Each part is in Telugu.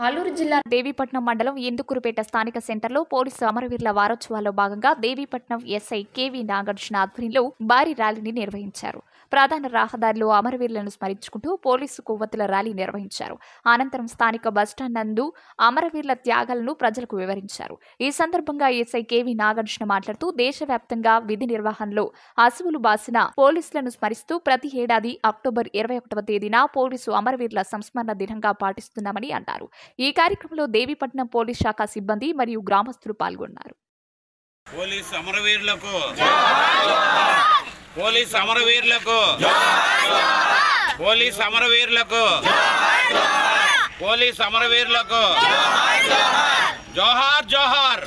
అల్లూరు జిల్లా దేవీపట్నం మండలం ఇందుకురుపేట స్థానిక సెంటర్లో పోలీసు అమరవీరుల వారోత్సవాల్లో భాగంగా దేవీపట్నం ఎస్ఐ కేవీ నాగార్జున ఆధ్వర్యంలో భారీ ర్యాలీని నిర్వహించారు ప్రధాన రహదారిలో అమరవీరులను స్మరించుకుంటూ పోలీసు కొవ్వొత్తుల ర్యాలీ నిర్వహించారు అనంతరం స్థానిక బస్టాండ్ నందు అమరవీరుల త్యాగాలను ప్రజలకు వివరించారు ఈ సందర్భంగా ఎస్ఐ కేవీ నాగార్జున మాట్లాడుతూ దేశవ్యాప్తంగా విధి నిర్వహణలో అసువులు బాసిన పోలీసులను స్మరిస్తూ ప్రతి ఏడాది అక్టోబర్ ఇరవై ఒకటవ తేదీన పోలీసు అమరవీరుల సంస్మరణ దినంగా పాటిస్తున్నామని అన్నారు ఈ కార్యక్రమంలో దేవీపట్నం పోలీస్ శాఖ సిబ్బంది మరియు గ్రామస్తులు పాల్గొన్నారు పోలీస్ అమరవీరులకు పోలీస్ అమరవీరులకు పోలీస్ అమరవీరులకు పోలీస్ అమరవీరులకు జోహార్ జోహార్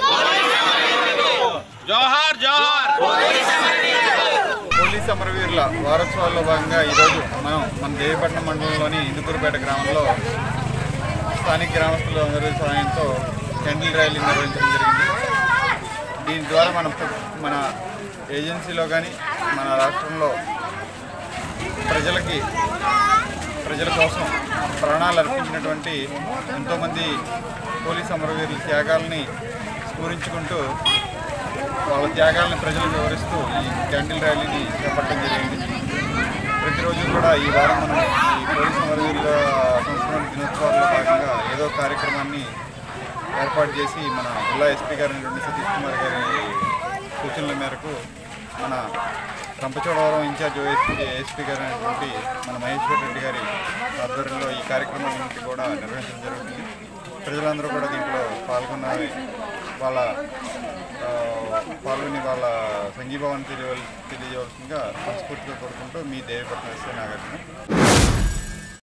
జోహార్ జోహార్ పోలీస్ అమరవీరుల వారోత్సవాల్లో భాగంగా ఈరోజు మనం మన దేవిపట్నం మండలంలోని ఇందుకూరుపేట గ్రామంలో స్థానిక గ్రామస్తుల అందరి సహాయంతో క్యాండిల్ ర్యాలీ నిర్వహించడం జరిగింది దీని ద్వారా మన ప్ర- మన ఏజెన్సీలో కానీ మన రాష్ట్రంలో ప్రజలకి ప్రజల కోసం ప్రాణాలు అర్పించినటువంటి ఎంతోమంది పోలీస్ అమరవీరుల త్యాగాల్ని స్మరించుకుంటూ వాళ్ళ త్యాగాలను ప్రజలకు వివరిస్తూ ఈ క్యాండిల్ ర్యాలీని చేపట్టడం జరిగింది ప్రతిరోజు కూడా ఈ వారం మనం ఈ పోలీస్ అమరవీరుల సంస్మరణ దినోత్సవాల్లో భాగంగా ఏదో కార్యక్రమాన్ని ఏర్పాటు చేసి మన జిల్లా ఎస్పీ గారు అయినటువంటి సతీష్ కుమార్ గారి సూచనల మేరకు మన రంపచోడవరం ఇన్ఛార్జ్ ఓఎస్పీ ఏఎస్పీ గారు అయినటువంటి మన మహేశ్వర్ రెడ్డి గారి ఆధ్వర్యంలో ఈ కార్యక్రమాన్ని కూడా నిర్వహించడం జరుగుతుంది ప్రజలందరూ కూడా దీంట్లో పాల్గొనాలి వాళ్ళ ఆ, పాల్గొని వాళ్ళ సంఘీభావాన్ని తెలియ తెలియజేయవలసిందిగా మనస్ఫూర్తిగా కోరుకుంటూ మీ దేవిపట్నం ఎస్ఐ నాగార్జున